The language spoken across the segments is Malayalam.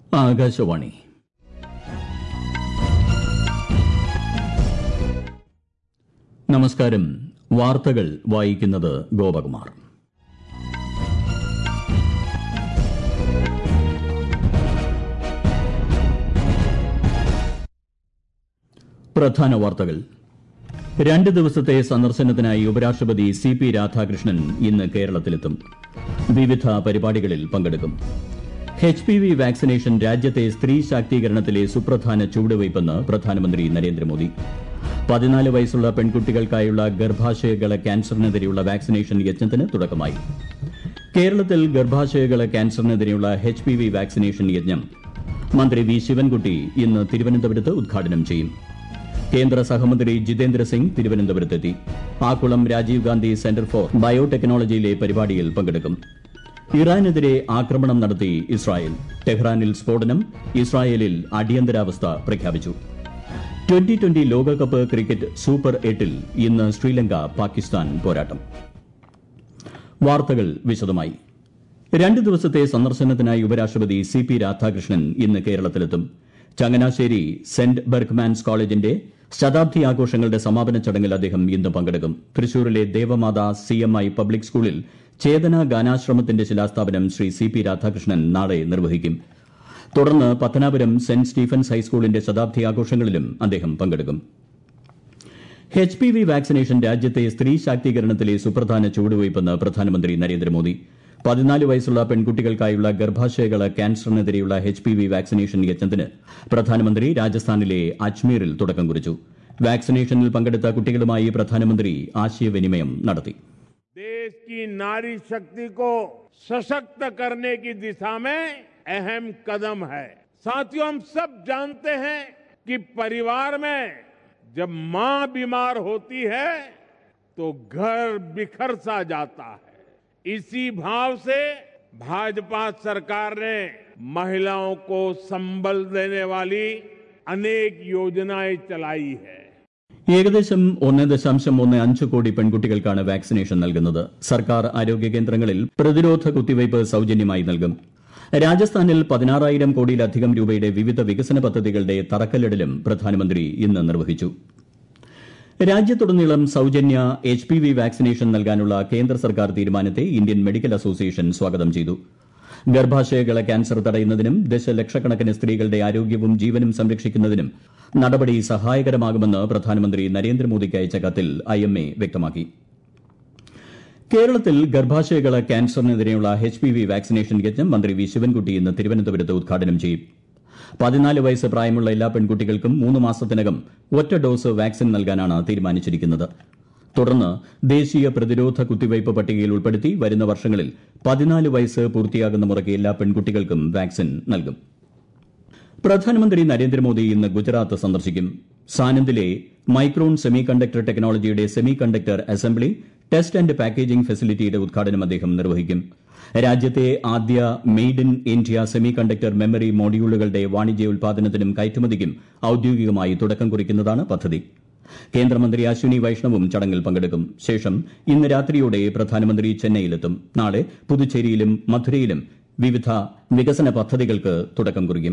ആകാശവാണി നമസ്കാരം വാർത്തകൾ വായിക്കുന്നത് ഗോപകുമാർ പ്രധാന വാർത്തകൾ രണ്ട് ദിവസത്തെ സന്ദർശനത്തിനായി ഉപരാഷ്ട്രപതി സി പി രാധാകൃഷ്ണൻ ഇന്ന് കേരളത്തിലെത്തും വിവിധ പരിപാടികളിൽ പങ്കെടുക്കും എച്ച് പി വി വാക്സിനേഷൻ രാജ്യത്തെ സ്ത്രീ ശാക്തീകരണത്തിലെ സുപ്രധാന ചുവടുവയ്പ്പെന്ന് പ്രധാനമന്ത്രി നരേന്ദ്രമോദി പതിനാല് വയസ്സുള്ള പെൺകുട്ടികൾക്കായുള്ള ഗർഭാശയകള ക്യാൻസറിനെതിരെയുള്ള വാക്സിനേഷൻ യജ്ഞത്തിന് തുടക്കമായി കേരളത്തിൽ ഗർഭാശയകള ക്യാൻസറിനെതിരെയുള്ള എച്ച് പി വി വാക്സിനേഷൻ യജ്ഞം മന്ത്രി വി ശിവൻകുട്ടി ഇന്ന് തിരുവനന്തപുരത്ത് ഉദ്ഘാടനം ചെയ്യും കേന്ദ്ര സഹമന്ത്രി ജിതേന്ദ്ര സിംഗ് തിരുവനന്തപുരത്തെത്തി ആക്കുളം രാജീവ് ഗാന്ധി സെന്റർ ഫോർ ബയോടെക്നോളജിയിലെ പരിപാടിയിൽ പങ്കെടുക്കും ഇറാനെതിരെ ആക്രമണം നടത്തി ഇസ്രായേൽ ടെഹ്റാനിൽ സ്ഫോടനം ഇസ്രായേലിൽ അടിയന്തരാവസ്ഥ പ്രഖ്യാപിച്ചു ട്വന്റി ട്വന്റി ലോകകപ്പ് ക്രിക്കറ്റ് സൂപ്പർ എട്ടിൽ ഇന്ന് ശ്രീലങ്ക പാകിസ്ഥാൻ പോരാട്ടം വാർത്തകൾ വിശദമായി രണ്ട് ദിവസത്തെ സന്ദർശനത്തിനായി ഉപരാഷ്ട്രപതി സി പി രാധാകൃഷ്ണൻ ഇന്ന് കേരളത്തിലെത്തും ചങ്ങനാശ്ശേരി സെന്റ് ബെർഗ്മാൻസ് കോളേജിന്റെ ശതാബ്ദി ആഘോഷങ്ങളുടെ സമാപന ചടങ്ങിൽ അദ്ദേഹം ഇന്ന് പങ്കെടുക്കും തൃശൂരിലെ Devamatha C M I public സ്കൂളിൽ ചേതന ഗാനാശ്രമത്തിന്റെ ശിലാസ്ഥാപനം ശ്രീ സി പി രാധാകൃഷ്ണൻ നാളെ നിർവഹിക്കും തുടർന്ന് പത്തനാപുരം സെന്റ് സ്റ്റീഫൻസ് ഹൈസ്കൂളിന്റെ ശതാബ്ദി ആഘോഷങ്ങളിലും അദ്ദേഹം പങ്കെടുക്കും എച്ച് പി വി വാക്സിനേഷൻ രാജ്യത്തെ സ്ത്രീ ശാക്തീകരണത്തിലെ സുപ്രധാന ചുവടുവയ്പ്പെന്ന് പ്രധാനമന്ത്രി നരേന്ദ്രമോദി പതിനാല് വയസ്സുള്ള പെൺകുട്ടികൾക്കായുള്ള ഗർഭാശയകള ക്യാൻസറിനെതിരെയുള്ള എച്ച് പി വി വാക്സിനേഷൻ യജ്ഞത്തിന് പ്രധാനമന്ത്രി രാജസ്ഥാനിലെ അജ്മീറിൽ തുടക്കം കുറിച്ചു വാക്സിനേഷനിൽ പങ്കെടുത്ത കുട്ടികളുമായി പ്രധാനമന്ത്രി ആശയവിനിമയം നടത്തി देश की नारी शक्ति को सशक्त करने की दिशा में अहम कदम है साथियों हम सब जानते हैं कि परिवार में जब मां बीमार होती है तो घर बिखर सा जाता है इसी भाव से भाजपा सरकार ने महिलाओं को संबल देने वाली अनेक योजनाएं चलाई है ഏകദേശം ഒന്ന് ദശാംശം ഒന്ന് അഞ്ച് കോടി പെൺകുട്ടികൾക്കാണ് വാക്സിനേഷൻ നൽകുന്നത് സർക്കാർ ആരോഗ്യ കേന്ദ്രങ്ങളിൽ പ്രതിരോധ കുത്തിവയ്പ് സൌജന്യമായി നൽകും രാജസ്ഥാനിൽ പതിനാറായിരം കോടിയിലധികം രൂപയുടെ വിവിധ വികസന പദ്ധതികളുടെ തറക്കല്ലിടലും പ്രധാനമന്ത്രി ഇന്ന് നിർവഹിച്ചു രാജ്യത്തുടനീളം സൌജന്യ എച്ച് പി വി വാക്സിനേഷൻ നൽകാനുള്ള കേന്ദ്ര സർക്കാർ തീരുമാനത്തെ ഇന്ത്യൻ മെഡിക്കൽ അസോസിയേഷൻ സ്വാഗതം ചെയ്തു ഗർഭാശയകള ക്യാൻസർ തടയുന്നതിനും ദശലക്ഷക്കണക്കിന് സ്ത്രീകളുടെ ആരോഗ്യവും ജീവനും സംരക്ഷിക്കുന്നതിനും നടപടി സഹായകരമാകുമെന്ന് പ്രധാനമന്ത്രി നരേന്ദ്രമോദിക്ക് അയച്ച കത്തിൽ ഐഎംഎ വ്യക്തമാക്കി കേരളത്തിൽ ഗർഭാശയകള ക്യാൻസറിനെതിരെയുള്ള എച്ച് പി വി വാക്സിനേഷൻ യജ്ഞം മന്ത്രി വി ശിവൻകുട്ടി ഇന്ന് തിരുവനന്തപുരത്ത് ഉദ്ഘാടനം ചെയ്യും പതിനാല് വയസ്സ് പ്രായമുള്ള എല്ലാ പെൺകുട്ടികൾക്കും മൂന്ന് മാസത്തിനകം ഒറ്റ ഡോസ് വാക്സിൻ നൽകാനാണ് തീരുമാനിച്ചിരിക്കുന്നത് തുടർന്ന് ദേശീയ പ്രതിരോധ കുത്തിവയ്പ് പട്ടികയിൽ ഉൾപ്പെടുത്തി വരുന്ന വർഷങ്ങളിൽ പതിനാല് വയസ്സ് പൂർത്തിയാകുന്ന മുറയ്ക്ക് എല്ലാ പെൺകുട്ടികൾക്കും വാക്സിൻ നൽകും പ്രധാനമന്ത്രി നരേന്ദ്രമോദി ഇന്ന് ഗുജറാത്ത് സന്ദർശിക്കും സാനന്ദിലെ മൈക്രോൺ സെമി കണ്ടക്ടർ ടെക്നോളജിയുടെ semiconductor assembly test and packaging ഫെസിലിറ്റിയുടെ ഉദ്ഘാടനം അദ്ദേഹം നിർവഹിക്കും രാജ്യത്തെ ആദ്യ made in India semiconductor memory മോഡ്യൂളുകളുടെ വാണിജ്യ ഉൽപാദനത്തിനും കയറ്റുമതിക്കും ഔദ്യോഗികമായി തുടക്കം കുറിക്കുന്നതാണ് പദ്ധതി കേന്ദ്രമന്ത്രി അശ്വിനി വൈഷ്ണവും ചടങ്ങിൽ പങ്കെടുക്കും ശേഷം ഇന്ന് രാത്രിയോടെ പ്രധാനമന്ത്രി ചെന്നൈയിലെത്തും നാളെ പുതുച്ചേരിയിലും മധുരയിലും വിവിധ വികസന പദ്ധതികൾക്ക് തുടക്കം കുറിക്കും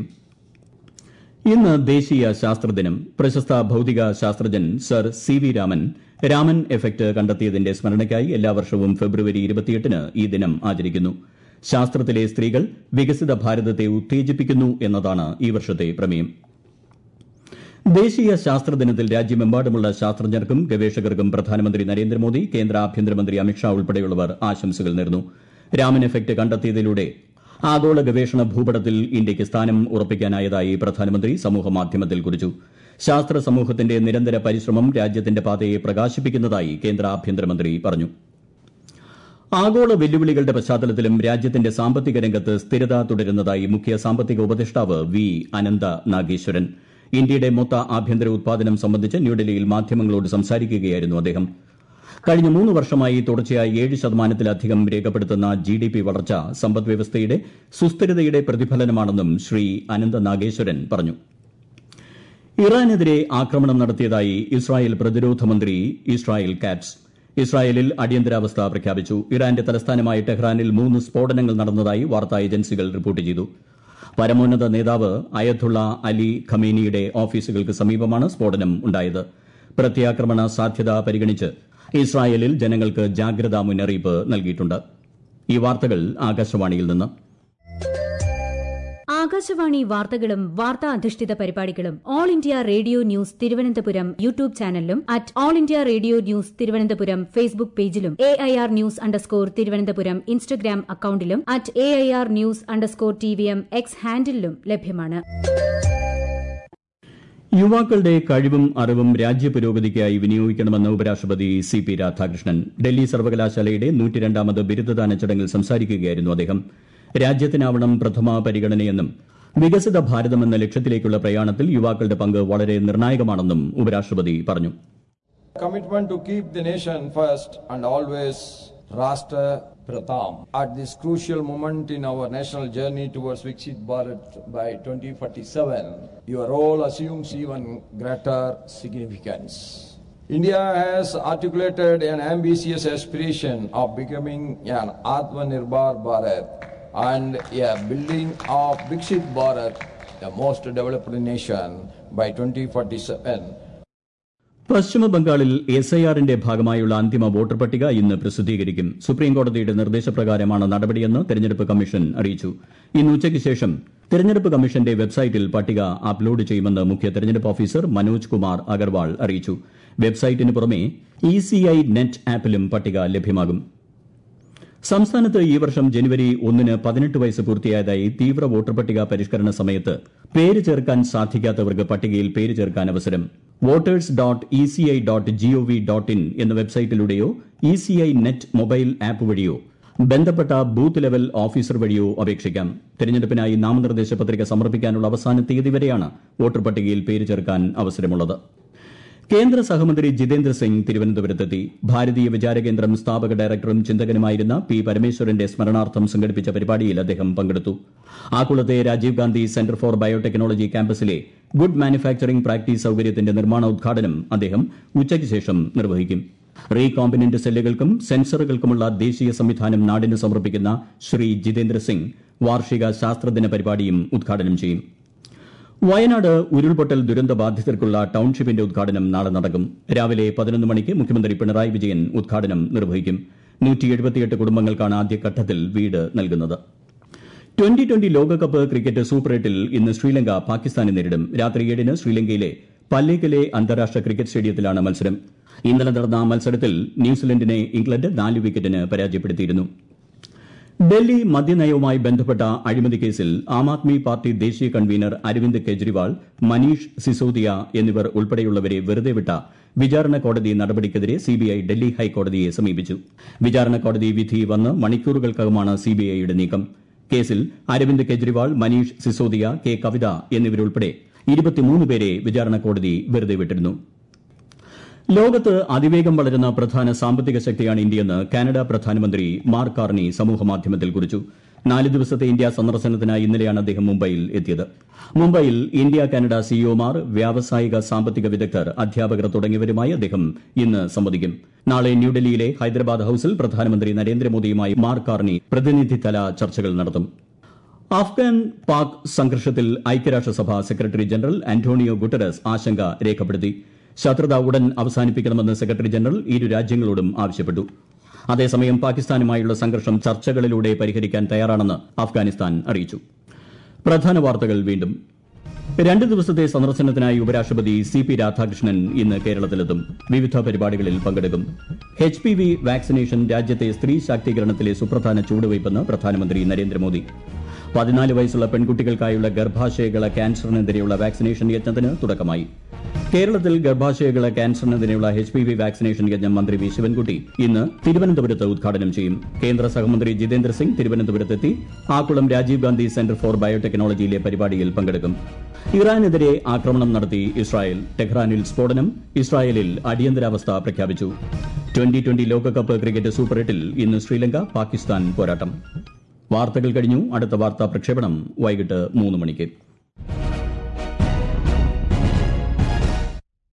ഇന്ന് ദേശീയ ശാസ്ത്രദിനം പ്രശസ്ത ഭൌതിക ശാസ്ത്രജ്ഞൻ sir C V Raman Raman effect കണ്ടെത്തിയതിന്റെ സ്മരണയ്ക്കായി എല്ലാ വർഷവും ഫെബ്രുവരി ഇരുപത്തിയെട്ടിന് ഈ ദിനം ആചരിക്കുന്നു ശാസ്ത്രത്തിലെ സ്ത്രീകൾ വികസിത ഭാരതത്തെ ഉത്തേജിപ്പിക്കുന്നു എന്നതാണ് ഈ വർഷത്തെ പ്രമേയം ദേശീയ ശാസ്ത്രദിനത്തിൽ രാജ്യമെമ്പാടുമുള്ള ശാസ്ത്രജ്ഞർക്കും ഗവേഷകർക്കും പ്രധാനമന്ത്രി നരേന്ദ്രമോദി കേന്ദ്ര ആഭ്യന്തരമന്ത്രി അമിത്ഷാ ഉൾപ്പെടെയുള്ളവർ ആശംസകൾ നേർന്നു രാമൻ എഫക്ട് കണ്ടെത്തിയതിലൂടെ ആഗോള ഗവേഷണ ഭൂപടത്തിൽ ഇന്ത്യയ്ക്ക് സ്ഥാനം ഉറപ്പിക്കാനായതായി പ്രധാനമന്ത്രി സമൂഹമാധ്യമത്തിൽ കുറിച്ചു ശാസ്ത്ര സമൂഹത്തിന്റെ നിരന്തര പരിശ്രമം രാജ്യത്തിന്റെ പാതയെ പ്രകാശിപ്പിക്കുന്നതായി കേന്ദ്ര ആഭ്യന്തരമന്ത്രി പറഞ്ഞു ആഗോള വെല്ലുവിളികളുടെ പശ്ചാത്തലത്തിലും രാജ്യത്തിന്റെ സാമ്പത്തിക രംഗത്ത് സ്ഥിരത തുടരുന്നതായി മുഖ്യ സാമ്പത്തിക ഉപദേഷ്ടാവ് വി അനന്ത നാഗേശ്വരൻ ഇന്ത്യയുടെ മൊത്ത ആഭ്യന്തര ഉത്പാദനം സംബന്ധിച്ച് ന്യൂഡൽഹിയിൽ മാധ്യമങ്ങളോട് സംസാരിക്കുകയായിരുന്നു അദ്ദേഹം കഴിഞ്ഞ മൂന്ന് വർഷമായി തുടർച്ചയായി ഏഴ് ശതമാനത്തിലധികം രേഖപ്പെടുത്തുന്ന ജി ഡി പി വളർച്ച സമ്പദ്വ്യവസ്ഥയുടെ സുസ്ഥിരതയുടെ പ്രതിഫലനമാണെന്നും ശ്രീ അനന്ത നാഗേശ്വരൻ പറഞ്ഞു ഇറാനെതിരെ ആക്രമണം നടത്തിയതായി ഇസ്രായേൽ പ്രതിരോധ മന്ത്രി ഇസ്രായേൽ കാറ്റ്സ് ഇസ്രായേലിൽ അടിയന്തരാവസ്ഥ പ്രഖ്യാപിച്ചു ഇറാന്റെ തലസ്ഥാനമായ ടെഹ്റാനിൽ മൂന്ന് സ്ഫോടനങ്ങൾ നടന്നതായി വാർത്താ ഏജൻസികൾ റിപ്പോർട്ട് ചെയ്തു പരമോന്നത നേതാവ് അയത്തുള്ള അലി ഖമേനിയുടെ ഓഫീസുകൾക്ക് സമീപമാണ് സ്ഫോടനം ഉണ്ടായത് പ്രത്യാക്രമണ സാധ്യത പരിഗണിച്ച് ഇസ്രായേലിൽ ജനങ്ങൾക്ക് ജാഗ്രതാ മുന്നറിയിപ്പ് നൽകിയിട്ടുണ്ട് ഈ വാർത്തകൾ ആകാശവാണിയിൽ നിന്ന് ആകാശവാണി വാർത്തകളും വാർത്താ അധിഷ്ഠിത പരിപാടികളും all India radio news Thiruvananthapuram YouTube ചാനലിലും at all India radio news Thiruvananthapuram Facebook പേജിലും A I R news underscore Thiruvananthapuram Instagram അക്കൌണ്ടിലും at A I R news underscore T V M X ഹാൻഡിലും ലഭ്യമാണ് യുവാക്കളുടെ കഴിവും അറിവും രാജ്യപുരോഗതിക്കായി വിനിയോഗിക്കണമെന്ന് ഉപരാഷ്ട്രപതി സി പി രാധാകൃഷ്ണൻ ഡൽഹി സർവകലാശാലയുടെ നൂറ്റിരണ്ടാമത് ബിരുദദാന ചടങ്ങിൽ സംസാരിക്കുകയായിരുന്നു അദ്ദേഹം രാജ്യത്തിനാവണം പ്രഥമ പരിഗണനയെന്നും വികസിത ഭാരതമെന്ന ലക്ഷ്യത്തിലേക്കുള്ള പ്രയാണത്തിൽ യുവാക്കളുടെ പങ്ക് വളരെ നിർണായകമാണെന്നും ഉപരാഷ്ട്രപതി പറഞ്ഞു commitment to keep the nation first and always Rashtra Pratham. At this crucial moment in our national journey towards Viksit Bharat by 2047, your role assumes even greater significance. India has articulated an ambitious aspiration of becoming an Atmanirbhar Bharat and a building of Viksit Bharat, the most developed nation, by 2047. പശ്ചിമ ബംഗാളിൽ എസ് ഐ ആറിന്റെ ഭാഗമായുള്ള അന്തിമ വോട്ടർ പട്ടിക ഇന്ന് പ്രസിദ്ധീകരിക്കും സുപ്രീംകോടതിയുടെ നിർദ്ദേശപ്രകാരമാണ് നടപടിയെന്ന് തെരഞ്ഞെടുപ്പ് കമ്മീഷൻ അറിയിച്ചു ഇന്ന് ഉച്ചയ്ക്ക് ശേഷം തെരഞ്ഞെടുപ്പ് കമ്മീഷന്റെ വെബ്സൈറ്റിൽ പട്ടിക അപ്ലോഡ് ചെയ്യുമെന്ന് മുഖ്യ തെരഞ്ഞെടുപ്പ് ഓഫീസർ മനോജ് കുമാർ അഗർവാൾ അറിയിച്ചു വെബ്സൈറ്റിന് പുറമെ ഇ സി ഐ നെറ്റ് ആപ്പിലും പട്ടിക ലഭ്യമാകും സംസ്ഥാനത്ത് ഈ വർഷം ജനുവരി ഒന്നിന് പതിനെട്ട് വയസ്സ് പൂർത്തിയായതായി തീവ്ര വോട്ടർ പട്ടിക പരിഷ്കരണ സമയത്ത് പേര് ചേർക്കാൻ സാധിക്കാത്തവർക്ക് പട്ടികയിൽ പേര് ചേർക്കാൻ അവസരം voters dot E C I dot GOV dot in എന്ന വെബ്സൈറ്റിലൂടെയോ E C I net mobile app വഴിയോ ബന്ധപ്പെട്ട ബൂത്ത് ലെവൽ ഓഫീസർ വഴിയോ അപേക്ഷിക്കാം തെരഞ്ഞെടുപ്പിനായി നാമനിർദ്ദേശ പത്രിക സമർപ്പിക്കാനുള്ള അവസാന തീയതി വരെയാണ് വോട്ടർ പട്ടികയിൽ പേര് ചേർക്കാൻ അവസരമുള്ളത് കേന്ദ്ര സഹമന്ത്രി ജിതേന്ദ്ര സിംഗ് തിരുവനന്തപുരത്തെത്തി ഭാരതീയ വിചാരകേന്ദ്രം സ്ഥാപക ഡയറക്ടറും ചിന്തകനുമായിരുന്ന പി പരമേശ്വരന്റെ സ്മരണാർത്ഥം സംഘടിപ്പിച്ച പരിപാടിയിൽ അദ്ദേഹം പങ്കെടുത്തു ആക്കുളത്തെ Rajiv Gandhi centre for biotechnology ക്യാമ്പസിലെ ഗുഡ് മാനുഫാക്ചറിംഗ് പ്രാക്ടീസ് സൌകര്യത്തിന്റെ നിർമ്മാണ ഉദ്ഘാടനം അദ്ദേഹം ഉച്ചയ്ക്ക് ശേഷം നിർവഹിക്കും റീകോമ്പിനന്റ് സെല്ലുകൾക്കും സെൻസറുകൾക്കുമുള്ള ദേശീയ സംവിധാനം നാടിന് സമർപ്പിക്കുന്ന ശ്രീ ജിതേന്ദ്ര സിംഗ് വാർഷിക ശാസ്ത്രദിന പരിപാടിയും ഉദ്ഘാടനം ചെയ്യും വയനാട് ഉരുൾപൊട്ടൽ ദുരന്ത ബാധിതർക്കുള്ള ടൌൺഷിപ്പിന്റെ ഉദ്ഘാടനം നാളെ നടക്കും രാവിലെ പതിനൊന്ന് മണിക്ക് മുഖ്യമന്ത്രി പിണറായി വിജയൻ ഉദ്ഘാടനം നിർവഹിക്കും കുടുംബങ്ങൾക്കാണ് ആദ്യഘട്ടത്തിൽ വീട് നൽകുന്നത് ട്വന്റി ട്വന്റി ലോകകപ്പ് ക്രിക്കറ്റ് സൂപ്പർ എട്ടിൽ ഇന്ന് ശ്രീലങ്ക പാകിസ്ഥാനെ നേരിടും രാത്രി ഏഴിന് ശ്രീലങ്കയിലെ പല്ലേക്കലെ അന്താരാഷ്ട്ര ക്രിക്കറ്റ് സ്റ്റേഡിയത്തിലാണ് മത്സരം ഇന്നലെ നടന്ന മത്സരത്തിൽ ന്യൂസിലൻഡിനെ ഇംഗ്ലണ്ട് നാല് വിക്കറ്റിന് പരാജയപ്പെടുത്തിയിരുന്നു ഡൽഹി മദ്യനയവുമായി ബന്ധപ്പെട്ട അഴിമതി കേസിൽ ആം ആദ്മി പാർട്ടി ദേശീയ കൺവീനർ അരവിന്ദ് കെജ്രിവാൾ മനീഷ് സിസോദിയ എന്നിവർ ഉൾപ്പെടെയുള്ളവരെ വെറുതെ വിട്ട വിചാരണ കോടതി നടപടിക്കെതിരെ സിബിഐ ഡൽഹി ഹൈക്കോടതിയെ സമീപിച്ചു വിചാരണ കോടതി വിധി വന്ന് മണിക്കൂറുകൾക്കകമാണ് സിബിഐയുടെ നീക്കം കേസിൽ അരവിന്ദ് കെജ്രിവാൾ മനീഷ് സിസോദിയ കെ കവിത എന്നിവരുൾപ്പെടെ ഇരുപത്തിമൂന്ന് പേരെ വിചാരണ കോടതി വെറുതെ വിട്ടിരുന്നു ലോകത്ത് അതിവേഗം വളരുന്ന പ്രധാന സാമ്പത്തിക ശക്തിയാണ് ഇന്ത്യയെന്ന് കാനഡ പ്രധാനമന്ത്രി മാർക്ക് കാർണി സമൂഹമാധ്യമത്തിൽ കുറിച്ചു നാല് ദിവസത്തെ ഇന്ത്യ സന്ദർശനത്തിനായി ഇന്നലെയാണ് അദ്ദേഹം മുംബൈയിൽ എത്തിയത് മുംബൈയിൽ ഇന്ത്യ കാനഡ സിഇഒമാർ വ്യാവസായിക സാമ്പത്തിക വിദഗ്ധർ അധ്യാപകർ തുടങ്ങിയവരുമായി അദ്ദേഹം ഇന്ന് സംവദിക്കും നാളെ ന്യൂഡൽഹിയിലെ ഹൈദരാബാദ് ഹൌസിൽ പ്രധാനമന്ത്രി നരേന്ദ്രമോദിയുമായി മാർക്ക് കാർണി പ്രതിനിധിതല ചർച്ചകൾ നടത്തും അഫ്ഗാൻ പാക് സംഘർഷത്തിൽ ഐക്യരാഷ്ട്രസഭ സെക്രട്ടറി ജനറൽ അന്റോണിയോ ഗുട്ടറസ് ആശങ്ക രേഖപ്പെടുത്തി ശത്രുത ഉടൻ അവസാനിപ്പിക്കണമെന്ന് സെക്രട്ടറി ജനറൽ ഇരു രാജ്യങ്ങളോടും ആവശ്യപ്പെട്ടു അതേസമയം പാകിസ്ഥാനുമായുള്ള സംഘർഷം ചർച്ചകളിലൂടെ പരിഹരിക്കാൻ തയ്യാറാണെന്ന് അഫ്ഗാനിസ്ഥാൻ അറിയിച്ചു പ്രധാന വാർത്തകൾ വീണ്ടും രണ്ട് ദിവസത്തെ സന്ദർശനത്തിനായി ഉപരാഷ്ട്രപതി സി പി രാധാകൃഷ്ണൻ ഇന്ന് കേരളത്തിലെത്തും വിവിധ പരിപാടികളിൽ പങ്കെടുക്കും എച്ച് പി വി വാക്സിനേഷൻ രാജ്യത്തെ സ്ത്രീ ശാക്തീകരണത്തിലെ സുപ്രധാന ചുവടുവയ്പ്പെന്ന് പ്രധാനമന്ത്രി നരേന്ദ്രമോദി പതിനാല് വയസ്സുള്ള പെൺകുട്ടികൾക്കായുള്ള ഗർഭാശയകള ക്യാൻസറിനെതിരെയുള്ള വാക്സിനേഷൻ യജ്ഞത്തിന് തുടക്കമായി കേരളത്തിൽ ഗർഭാശയകള ക്യാൻസറിനെതിരെയുള്ള എച്ച് പി വി വാക്സിനേഷൻ യജ്ഞം മന്ത്രി വി ശിവൻകുട്ടി ഇന്ന് തിരുവനന്തപുരത്ത് ഉദ്ഘാടനം ചെയ്യും കേന്ദ്ര സഹമന്ത്രി ജിതേന്ദ്ര സിംഗ് തിരുവനന്തപുരത്തെത്തി ആക്കുളം രാജീവ് ഗാന്ധി സെന്റർ ഫോർ ബയോടെക്നോളജിയിലെ പരിപാടിയിൽ പങ്കെടുക്കും ഇറാനെതിരെ ആക്രമണം നടത്തി ഇസ്രായേൽ ടെഹ്റാനിൽ സ്ഫോടനം ഇസ്രായേലിൽ അടിയന്തരാവസ്ഥ പ്രഖ്യാപിച്ചു ട്വന്റി ട്വന്റി ലോകകപ്പ് ക്രിക്കറ്റ് സൂപ്പർ എട്ടിൽ ഇന്ന് ശ്രീലങ്ക പാകിസ്ഥാൻ പോരാട്ടം വാർത്തകൾ കഴിഞ്ഞു അടുത്ത വാർത്താ പ്രക്ഷേപണം വൈകിട്ട് മൂന്ന് മണിക്ക്